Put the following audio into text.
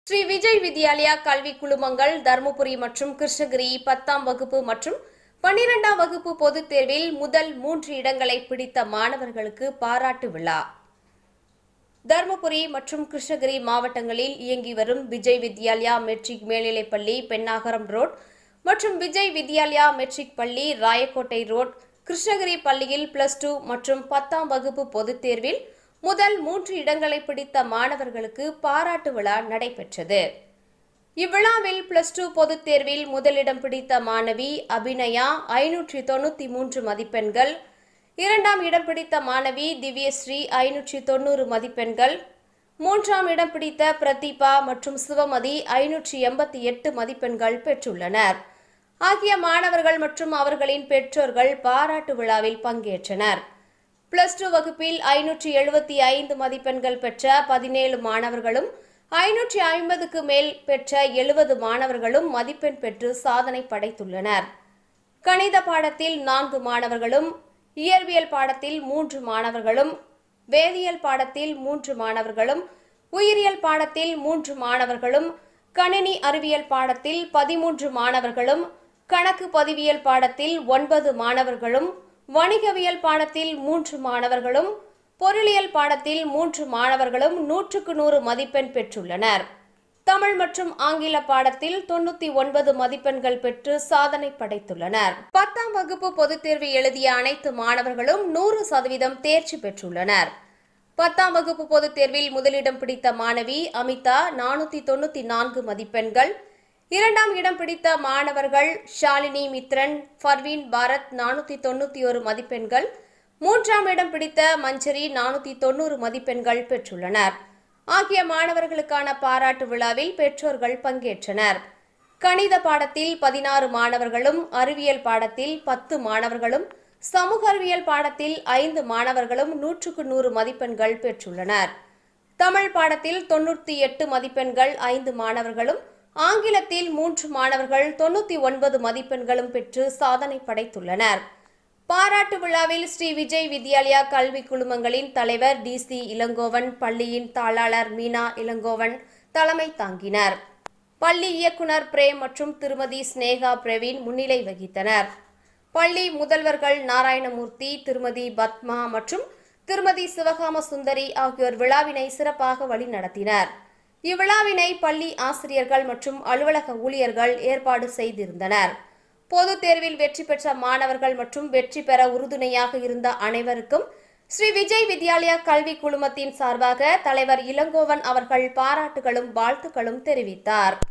ஸ்ரீ விஜய் வித்யாலயா கல்வி குழுமங்கள் தருமபுரி மற்றும் கிருஷ்ணகிரி பத்தாம் வகுப்பு மற்றும் பன்னிரெண்டாம் வகுப்பு பொதுத் தேர்வில் முதல் மூன்று இடங்களை பிடித்த மாணவர்களுக்கு பாராட்டு விழா தருமபுரி மற்றும் கிருஷ்ணகிரி மாவட்டங்களில் இயங்கி வரும் விஜய் வித்யாலயா மெட்ரிக் மேல்நிலைப்பள்ளி பெண்ணாகரம் ரோட் மற்றும் விஜய் வித்யாலயா மெட்ரிக் பள்ளி ராயக்கோட்டை ரோட் கிருஷ்ணகிரி பள்ளியில் பிளஸ் டூ மற்றும் பத்தாம் வகுப்பு பொதுத் தேர்வில் முதல் மூன்று இடங்களை பிடித்த மாணவர்களுக்கு பாராட்டு விழா நடைபெற்றது இவ்விழாவில் பிளஸ் டூ பொதுத் தேர்வில் முதலிடம் பிடித்த மாணவி அபிநயா ஐநூற்றி தொண்ணூற்றி மூன்று மதிப்பெண்கள் இரண்டாம் இடம் பிடித்த மாணவி திவ்யஸ்ரீ ஐநூற்றி தொண்ணூறு மதிப்பெண்கள் மூன்றாம் இடம் பிடித்த பிரதீபா மற்றும் சிவமதி ஐநூற்றி எண்பத்தி எட்டு மதிப்பெண்கள் பெற்றுள்ளனர் ஆகிய மாணவர்கள் மற்றும் அவர்களின் பெற்றோர்கள் பாராட்டு விழாவில் பங்கேற்றனர் பிளஸ் டூ வகுப்பில் ஐநூற்றி எழுபத்தி ஐந்து மதிப்பெண்கள் பெற்ற பதினேழு மாணவர்களும் ஐநூற்றி ஐம்பதுக்கு மேல் பெற்ற எழுபது மாணவர்களும் மதிப்பெண் பெற்று சாதனை படைத்துள்ளனர் கணித பாடத்தில் நான்கு மாணவர்களும் இயற்பியல் பாடத்தில் மூன்று மாணவர்களும் வேதியியல் பாடத்தில் மூன்று மாணவர்களும் உயிரியல் பாடத்தில் மூன்று மாணவர்களும் கணினி அறிவியல் பாடத்தில் பதிமூன்று மாணவர்களும் கணக்கு பதிவியல் பாடத்தில் ஒன்பது மாணவர்களும் வணிகவியல் பாடத்தில் மூன்று மாணவர்களும் பொருளியல் பாடத்தில் மூன்று மாணவர்களும் நூற்றுக்கு நூறு மதிப்பெண் பெற்றுள்ளனர் தமிழ் மற்றும் ஆங்கில பாடத்தில் தொண்ணூத்தி ஒன்பது மதிப்பெண்கள் பெற்று சாதனை படைத்துள்ளனர் பத்தாம் வகுப்பு பொதுத் தேர்வு எழுதிய அனைத்து மாணவர்களும் நூறு சதவீதம் தேர்ச்சி பெற்றுள்ளனர் பத்தாம் வகுப்பு பொதுத் தேர்வில் முதலிடம் பிடித்த மாணவி அமிதா நானூத்தி தொண்ணூத்தி நான்கு மதிப்பெண்கள் இரண்டாம் இடம் பிடித்த மாணவர்கள் ஷாலினி மித்ரன் ஃபர்வீன் பாரத் நானூத்தி தொண்ணூத்தி ஒரு மதிப்பெண்கள் மூன்றாம் இடம் பிடித்த மஞ்சரி நானூத்தி தொண்ணூறு மதிப்பெண்கள் பெற்றுள்ளனர் ஆகிய மாணவர்களுக்கான பாராட்டு விழாவில் பெற்றோர்கள் பங்கேற்றனர் கணித பாடத்தில் பதினாறு மாணவர்களும் அறிவியல் பாடத்தில் பத்து மாணவர்களும் சமூக அறிவியல் பாடத்தில் ஐந்து மாணவர்களும் நூற்றுக்கு நூறு மதிப்பெண்கள் பெற்றுள்ளனர் தமிழ் பாடத்தில் தொண்ணூற்றி எட்டு மதிப்பெண்கள் ஐந்து மாணவர்களும் ஆங்கிலத்தில் மூன்று மாணவர்கள் தொண்ணூற்றி ஒன்பது மதிப்பெண்களும் பெற்று சாதனை படைத்துள்ளனர் பாராட்டு விழாவில் ஸ்ரீ விஜய் வித்யாலயா கல்வி குழுமங்களின் தலைவர் டி சி இளங்கோவன் பள்ளியின் தாளாளர் மீனா இளங்கோவன் தலைமை தாங்கினர் பள்ளி இயக்குனர் பிரேம் மற்றும் திருமதி ஸ்னேகா பிரவீன் முன்னிலை வகித்தனர் பள்ளி முதல்வர்கள் நாராயணமூர்த்தி திருமதி பத்மா மற்றும் திருமதி சிவகாம சுந்தரி ஆகியோர் விழாவினை சிறப்பாக வழிநடத்தினர் இவ்விழாவினை பள்ளி ஆசிரியர்கள் மற்றும் அலுவலக ஊழியர்கள் ஏற்பாடு செய்திருந்தனர் பொதுத் தேர்வில் வெற்றி பெற்ற மாணவர்கள் மற்றும் வெற்றி பெற உறுதுணையாக இருந்த அனைவருக்கும் ஸ்ரீ விஜய் வித்யாலயா கல்வி குழுமத்தின் சார்பாக தலைவர் இளங்கோவன் அவர்கள் பாராட்டுகளும் வாழ்த்துக்களும் தெரிவித்தார்